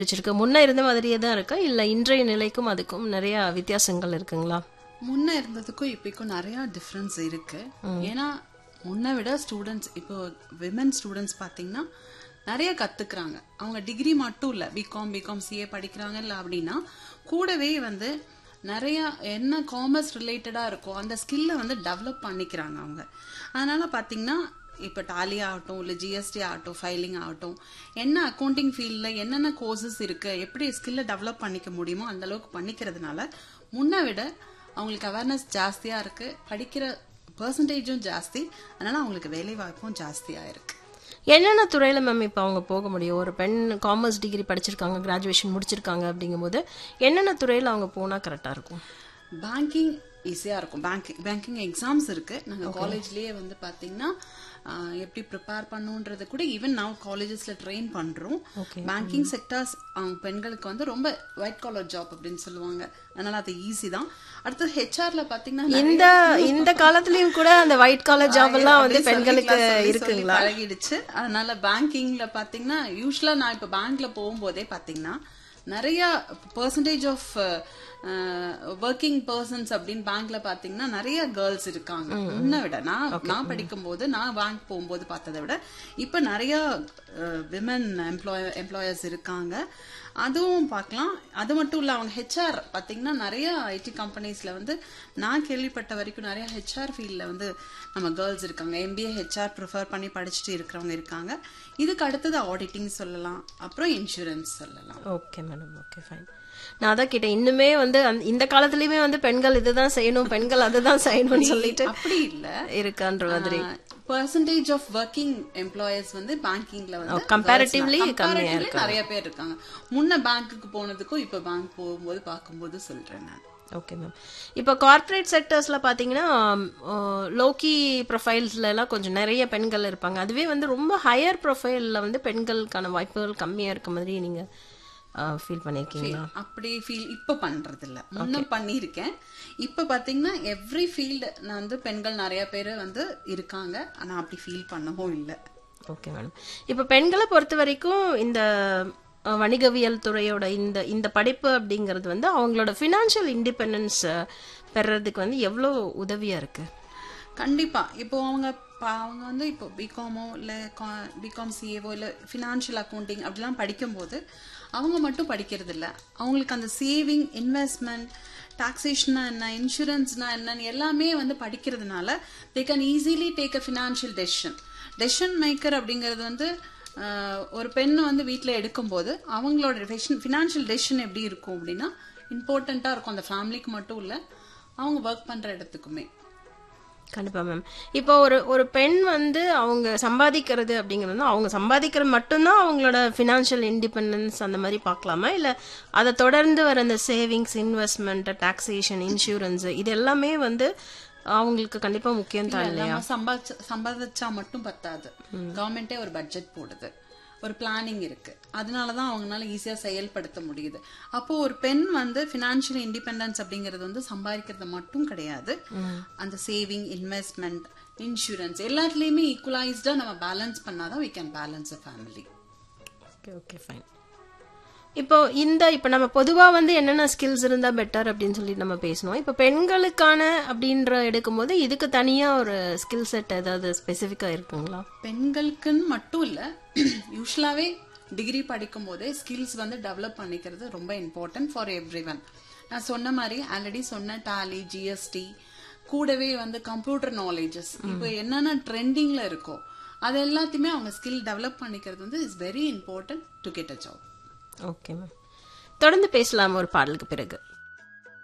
வச்சிருக்கு முன்ன இருந்த மாதிரியே தான் இருக்கா இல்ல இன்றைய நிலைக்கும் அதுக்கும் நிறைய வித்தியாசங்கள் இருக்குங்களா முன்ன இருந்ததுக்கும் இப்போக்கும் நிறைய டிஃப்ரென்ஸ் இருக்கு ஏன்னா முன்ன விட ஸ்டூடெண்ட்ஸ் இப்போ விமன் ஸ்டூடெண்ட்ஸ் பார்த்தீங்கன்னா நிறைய கத்துக்கிறாங்க அவங்க டிகிரி மட்டும் இல்ல பிகாம் பிகாம் சிஏ படிக்கிறாங்க இல்ல அப்படின்னா கூடவே வந்து நிறைய என்ன காமர்ஸ் ரிலேட்டடா இருக்கோ அந்த ஸ்கில்லை வந்து டெவலப் பண்ணிக்கிறாங்க அவங்க அதனால பாத்தீங்கன்னா இப்போ டாலி ஆகட்டும் இல்லை ஜிஎஸ்டி ஆகட்டும் ஃபைலிங் ஆகட்டும் என்ன அக்கௌண்டிங் ஃபீல்டில் என்னென்ன கோர்சஸ் இருக்கு எப்படி ஸ்கில்லை டெவலப் பண்ணிக்க முடியுமோ அந்த அளவுக்கு பண்ணிக்கிறதுனால முன்ன விட அவங்களுக்கு அவேர்னஸ் ஜாஸ்தியா இருக்கு படிக்கிற பர்சன்டேஜும் ஜாஸ்தி அதனால அவங்களுக்கு வேலை வாய்ப்பும் ஜாஸ்தியா இருக்கு என்னென்ன துறையில மேம் இப்போ அவங்க போக முடியும் ஒரு பெண் காமர்ஸ் டிகிரி படிச்சிருக்காங்க கிராஜுவேஷன் முடிச்சிருக்காங்க அப்படிங்கும்போது என்னென்ன துறையில அவங்க போனா கரெக்டா இருக்கும் பேங்கிங் ஈஸியா இருக்கும் பேங்கிங் பேங்கிங் எக்ஸாம்ஸ் இருக்கு நாங்க காலேஜ்லயே வந்து பாத்தீங்கன்னா ஆஹ், எப்படி ப்ரிப்பேர் பண்ணுன்றது கூட ஈவன் நான் காலேஜஸ்ல ட்ரெயின் பண்றோம் பேங்கிங் செக்டர்ஸ் பெண்களுக்கு வந்து ரொம்ப ஒயிட் காலர் ஜாப் அப்படின்னு சொல்லுவாங்க அதனால அது ஈஸி தான் அடுத்து ஹெச்ஆர்ல பாத்தீங்கன்னா இந்த இந்த காலத்துலயும் கூட அந்த ஒயிட் காலர் ஜாப் எல்லாம் வந்து அப்படி பெண்களுக்கு சொல்லிக்கலாம், சொல்லி, சொல்லி இருக்குங்களா பழகிடுச்சு அதனால பேங்கிங்ல பாத்தீங்கன்னா யூஸ்வலா நான் இப்ப பேங்க்ல போகும்போதே பாத்தீங்கன்னா நிறைய பெர்சன்டேஜ் ஆஃப் ஒர்க்கிங் பர்சன்ஸ் அப்படின்னு பேங்க்ல பாத்தீங்கன்னா நிறைய கேர்ள்ஸ் இருக்காங்க முன்ன விட நான் நான் படிக்கும் போது நான் பேங்க் போகும்போது பார்த்ததை விட இப்ப நிறைய விமன் எம்ப்ளாய எம்ப்ளாயர்ஸ் இருக்காங்க அதுவும் பார்க்கலாம் அது மட்டும் இல்ல அவங்க ஹெச்ஆர் பாத்தீங்கன்னா நிறைய ஐடி கம்பெனிஸ்ல வந்து நான் கேள்விப்பட்ட வரைக்கும் நிறைய ஹெச்ஆர் ஃபீல்ட்ல வந்து நம்ம கேர்ள்ஸ் இருக்காங்க எம்பிஏ ஹெச்ஆர் ப்ரிஃபர் பண்ணி படிச்சுட்டு இருக்கிறவங்க இருக்காங்க இதுக்கு அடுத்தது ஆடிட்டிங் சொல்லலாம் அப்புறம் இன்சூரன்ஸ் சொல்லலாம் ஓகே மேடம் ஓகே ஃபைன் நான் அதான் கேட்டேன் இன்னுமே வந்து அந்த- இந்த காலத்துலயுமே வந்து பெண்கள் இதுதான் செய்யணும் பெண்கள் அதுதான் செய்யணும்னு சொல்லிட்டு அப்படி இல்ல இருக்கான்ற மாதிரி பர்சன்டேஜ் ஆஃப் ஒர்க்கிங் எம்ப்ளாயர்ஸ் வந்து பேங்கிங்ல வந்து comparatively girls தான். கம்மியா Comparatively நிறைய பேர் இருக்காங்க முன்ன பேங்க்குக்கு போனதுக்கும் இப்ப பேங்க் போகும்போது பார்க்கும்போது சொல்றேன் நான் ஓகே மேம் இப்போ கார்ப்பரேட் செக்டர்ஸ்ல பாத்தீங்கன்னா லோக்கி ப்ரொஃபைல்ஸ்ல எல்லாம் கொஞ்சம் நிறைய பெண்கள் இருப்பாங்க அதுவே வந்து ரொம்ப ஹையர் ப்ரொஃபைல்ல வந்து பெண்களுக்கான வாய்ப்புகள் கம்மியா இருக்க மாதிரி நீங்க ஃபீல் பண்ணிருக்கீங்களா அப்படி ஃபீல் இப்ப பண்றது இல்ல முன்ன பண்ணியிருக்கேன் இப்ப பாத்தீங்கன்னா எவ்ரி ஃபீல்டு நான் வந்து பெண்கள் நிறைய பேர் வந்து இருக்காங்க ஆனா அப்படி ஃபீல் பண்ணவும் இல்ல ஓகே மேடம் இப்போ பெண்களை பொறுத்த வரைக்கும் இந்த அஹ், வணிகவியல் துறையோட இந்த இந்த படிப்பு அப்படிங்கிறது வந்து அவங்களோட ஃபினான்ஷியல் இண்டிபெண்டன்ஸ் பெறறதுக்கு வந்து எவ்வளோ உதவியா இருக்கு கண்டிப்பா இப்போ அவங்க ப- அவங்க வந்து இப்போ பிகாமோ இல்ல பிகாம் சிஏவோ இல்ல ஃபினான்ஷியல் அக்கௌண்டிங் அப்படிலாம் படிக்கும்போது அவங்க மட்டும் படிக்கிறது இல்ல அவங்களுக்கு அந்த சேவிங் இன்வெஸ்ட்மெண்ட் டாக்ஸேஷனா என்ன இன்சூரன்ஸ்னா என்னன்னு எல்லாமே வந்து படிக்கிறதுனால they can easily take a financial decision decision maker அப்படிங்கிறது வந்து ஆஹ், ஒரு பெண் வந்து வீட்டில் எடுக்கும்போது அவங்களோட ஃபினான்ஷியல் டெசிஷன் எப்படி இருக்கும் அப்படின்னா இம்பார்ட்டண்ட்டாக இருக்கும் அந்த ஃபேமிலிக்கு மட்டும் இல்லை அவங்க ஒர்க் பண்ணுற இடத்துக்குமே கண்டிப்பா மேம் இப்போ ஒரு ஒரு பெண் வந்து அவங்க சம்பாதிக்கிறது அப்படிங்கிறது வந்து அவங்க சம்பாதிக்கிறது மட்டும்தான் அவங்களோட ஃபினான்ஷியல் இண்டிபெண்டன்ஸ் அந்த மாதிரி பார்க்கலாமா இல்ல அதை தொடர்ந்து வர அந்த சேவிங்ஸ் இன்வெஸ்ட்மெண்ட் டாக்ஸேஷன் இன்சூரன்ஸ் இது எல்லாமே வந்து அவங்களுக்கு கண்டிப்பா முக்கியம் தான் இல்லையா நம்ம சம்பாதிச்ச சம்பாதிச்சா மட்டும் பத்தாது கவர்மெண்டே ஒரு பட்ஜெட் போடுது ஒரு பிளானிங் இருக்கு அதனாலதான் அவங்களால ஈஸியா செயல்படுத்த முடியுது அப்போ ஒரு பெண் வந்து பினான்சியல் இண்டிபெண்டன்ஸ் அப்படிங்கிறது வந்து சம்பாதிக்கிறது மட்டும் கிடையாது அந்த சேவிங் இன்வெஸ்ட்மெண்ட் இன்சூரன்ஸ் எல்லாத்துலயுமே ஈக்குவலைஸ்டா நம்ம பேலன்ஸ் பண்ணாதான் we can balance a family okay okay fine இப்போ இந்த இப்போ நம்ம பொதுவா வந்து என்னென்ன ஸ்கில்ஸ் இருந்தா பெட்டர் அப்படின்னு சொல்லி நம்ம பேசணும் இப்போ பெண்களுக்கான அப்படின்ற எடுக்கும்போது இதுக்கு தனியா ஒரு ஸ்கில் செட் ஏதாவது ஸ்பெசிஃபிக்கா இருக்குங்களா பெண்களுக்குன்னு மட்டும் இல்ல யூஸ்வலாவே டிகிரி படிக்கும் போதே ஸ்கில்ஸ் வந்து டெவலப் பண்ணிக்கிறது ரொம்ப இம்பார்ட்டன்ட் ஃபார் எவ்ரி ஒன் நான் சொன்ன மாதிரி ஆல்ரெடி சொன்ன டாலி ஜிஎஸ்டி கூடவே வந்து கம்ப்யூட்டர் நாலேஜஸ் இப்போ என்னென்ன ட்ரெண்டிங்ல இருக்கோ அது எல்லாத்தையுமே அவங்க ஸ்கில் டெவலப் பண்ணிக்கிறது வந்து is very important to get a job okay ma'am தொடர்ந்து பேசலாம் ஒரு பாடலுக்கு பிறகு